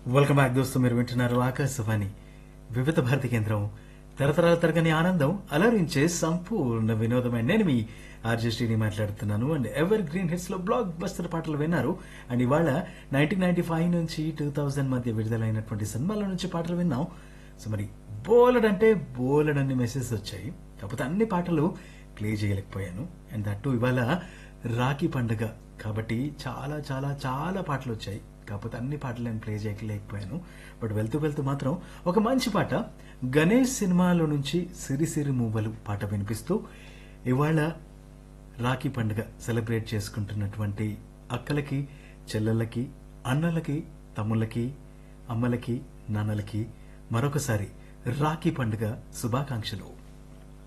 welcome back దోస్తు మీరు వింటున్నారు ఆకాశవాణి వివిధ భారతి కేంద్రం తరతరాల తరగని ఆనందం అలరించే సంపూర్ణ వినోదమైన నేను మీ ఆర్జే శ్రీని మాట్లాడుతున్నాను అండ్ ఎవర్ గ్రీన్ హిట్స్ లో బ్లాక్ బస్టర్ పాటలు విన్నారు అండ్ ఇవాళ నైన్టీన్ నైన్టీ ఫైవ్ నుంచి టూ థౌజండ్ మధ్య విడుదలైనటువంటి సినిమాల నుంచి పాటలు విన్నాం సో మరి బోలెడ్ అంటే బోలెడ్ అన్ని మెసేజ్ వచ్చాయి కాకపోతే అన్ని పాటలు ప్లే చేయలేకపోయాను అండ్ దట్టు ఇవాళ రాఖీ పండుగ కాబట్టి చాలా చాలా చాలా పాటలు వచ్చాయి కాకపోతే అన్ని పాటలు నేను ప్లే చేయలేకపోయాను బట్ వెళ్తూ వెళ్తూ మాత్రం ఒక మంచి పాట గణేష్ సినిమాలో నుంచి సిరిసిరి మూవలు పాట వినిపిస్తూ ఇవాళ రాఖీ పండుగ సెలబ్రేట్ చేసుకుంటున్నటువంటి అక్కలకి చెల్లెళ్ళకి అన్నలకి తమ్ముళ్ళకి అమ్మలకి నాన్నలకి మరొకసారి రాఖీ పండుగ శుభాకాంక్షలు